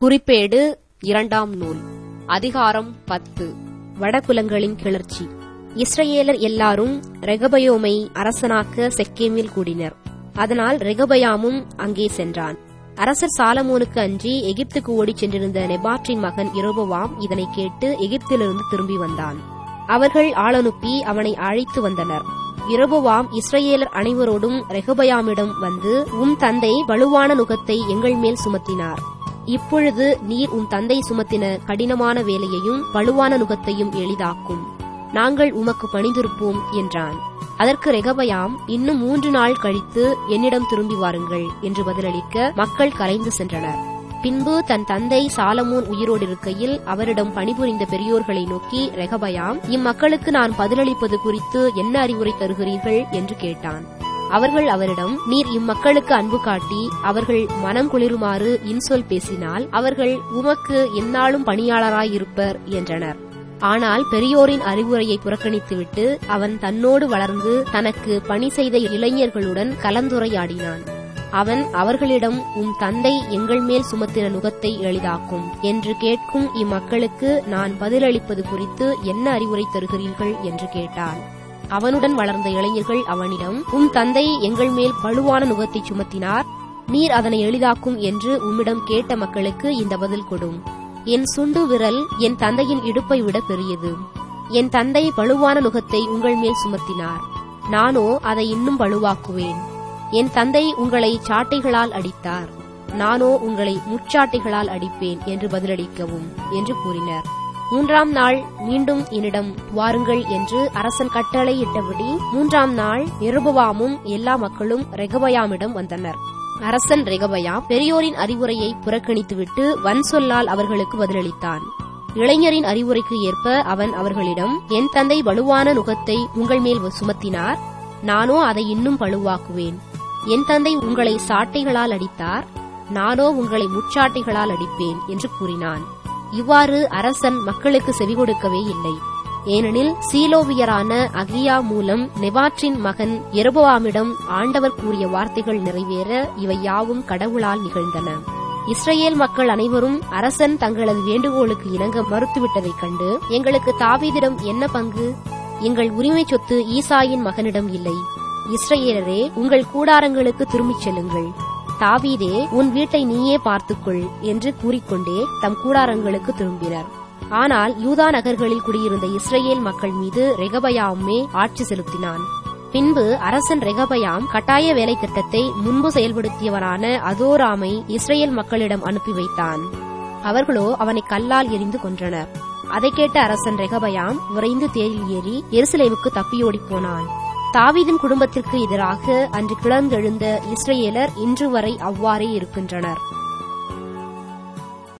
குறிப்பேடு இரண்டாம் நூல் அதிகாரம் பத்து வடகுலங்களின் கிளர்ச்சி இஸ்ரவேலர் எல்லாரும் ரெகபயோமை அரசனாக்க செக்கேமில் கூடினர் அதனால் ரெகபயாமும் அங்கே சென்றான் அரசர் சாலமோனுக்கு அன்றி எகிப்துக்கு ஓடிச் சென்றிருந்த நெபாற்றின் மகன் இரபோவாம் இதனை கேட்டு எகிப்திலிருந்து திரும்பி வந்தான் அவர்கள் ஆளனுப்பி அவனை அழைத்து வந்தனர் இரபோவாம் இஸ்ரவேலர் அனைவரோடும் ரெகபயாமிடம் வந்து உம் தந்தை வலுவான நுகத்தை எங்கள் மேல் சுமத்தினார் இப்பொழுது நீர் உம் தந்தை சுமத்தின கடினமான வேலையையும் வலுவான நுகத்தையும் எளிதாக்கும் நாங்கள் உமக்கு பணிந்திருப்போம் என்றான் அதற்கு ரெகபயாம் இன்னும் மூன்று நாள் கழித்து என்னிடம் திரும்பி வாருங்கள் என்று பதிலளிக்க மக்கள் கலைந்து சென்றனர் பின்பு தன் தந்தை சாலமோன் உயிரோடு இருக்கையில் அவரிடம் பணிபுரிந்த பெரியோர்களை நோக்கி ரெகபயாம் இம்மக்களுக்கு நான் பதிலளிப்பது குறித்து என்ன அறிவுரை தருகிறீர்கள் என்று கேட்டான் அவர்கள் அவரிடம் நீர் இம்மக்களுக்கு அன்பு காட்டி அவர்கள் மனம் குளிருமாறு இன்சொல் பேசினால் அவர்கள் உமக்கு எந்நாளும் பணியாளராயிருப்பர் என்றனர் ஆனால் பெரியோரின் அறிவுரையை புறக்கணித்துவிட்டு அவன் தன்னோடு வளர்ந்து தனக்கு பணி செய்த இளைஞர்களுடன் கலந்துரையாடினான் அவன் அவர்களிடம் உம் தந்தை எங்கள் மேல் சுமத்தின நுகத்தை எளிதாக்கும் என்று கேட்கும் இம்மக்களுக்கு நான் பதிலளிப்பது குறித்து என்ன அறிவுரை தருகிறீர்கள் என்று கேட்டான் அவனுடன் வளர்ந்த இளைஞர்கள் அவனிடம் உம் தந்தை எங்கள் மேல் பழுவான நுகத்தை சுமத்தினார் நீர் அதனை எளிதாக்கும் என்று உம்மிடம் கேட்ட மக்களுக்கு இந்த பதில் கொடும் என் சுண்டு விரல் என் தந்தையின் இடுப்பை விட பெரியது என் தந்தை பழுவான நுகத்தை உங்கள் மேல் சுமத்தினார் நானோ அதை இன்னும் பழுவாக்குவேன் என் தந்தை உங்களை சாட்டைகளால் அடித்தார் நானோ உங்களை முச்சாட்டைகளால் அடிப்பேன் என்று பதிலளிக்கவும் என்று கூறினர் மூன்றாம் நாள் மீண்டும் என்னிடம் வாருங்கள் என்று அரசன் கட்டளையிட்டபடி மூன்றாம் நாள் எருபவாமும் எல்லா மக்களும் ரெகபயாமிடம் வந்தனர் அரசன் ரெகபயாம் பெரியோரின் அறிவுரையை புறக்கணித்துவிட்டு வன் சொல்லால் அவர்களுக்கு பதிலளித்தான் இளைஞரின் அறிவுரைக்கு ஏற்ப அவன் அவர்களிடம் என் தந்தை வலுவான நுகத்தை உங்கள் மேல் சுமத்தினார் நானோ அதை இன்னும் பழுவாக்குவேன் என் தந்தை உங்களை சாட்டைகளால் அடித்தார் நானோ உங்களை முச்சாட்டைகளால் அடிப்பேன் என்று கூறினான் இவ்வாறு அரசன் மக்களுக்கு செவி கொடுக்கவே இல்லை ஏனெனில் சீலோவியரான அகியா மூலம் நெவாற்றின் மகன் எரபோவாமிடம் ஆண்டவர் கூறிய வார்த்தைகள் நிறைவேற இவை யாவும் கடவுளால் நிகழ்ந்தன இஸ்ரேல் மக்கள் அனைவரும் அரசன் தங்களது வேண்டுகோளுக்கு இணங்க மறுத்துவிட்டதைக் கண்டு எங்களுக்கு தாவீதிடம் என்ன பங்கு எங்கள் உரிமை சொத்து ஈசாயின் மகனிடம் இல்லை இஸ்ரேலரே உங்கள் கூடாரங்களுக்கு திரும்பிச் செல்லுங்கள் தாவீதே உன் வீட்டை நீயே பார்த்துக்கொள் என்று கூறிக்கொண்டே தம் கூடாரங்களுக்கு திரும்பினர் ஆனால் யூதா நகர்களில் குடியிருந்த இஸ்ரேல் மக்கள் மீது ரெகபயாமே ஆட்சி செலுத்தினான் பின்பு அரசன் ரெகபயாம் கட்டாய வேலை திட்டத்தை முன்பு செயல்படுத்தியவரான அதோராமை இஸ்ரேல் மக்களிடம் அனுப்பி வைத்தான் அவர்களோ அவனை கல்லால் எரிந்து கொன்றனர் அதை கேட்ட அரசன் ரெகபயாம் விரைந்து தேரில் ஏறி எருசலேமுக்கு தப்பியோடிப் போனான் தாவீதின் குடும்பத்திற்கு எதிராக அன்று கிளர்ந்தெழுந்த இஸ்ரேலர் இன்று வரை அவ்வாறே இருக்கின்றனர்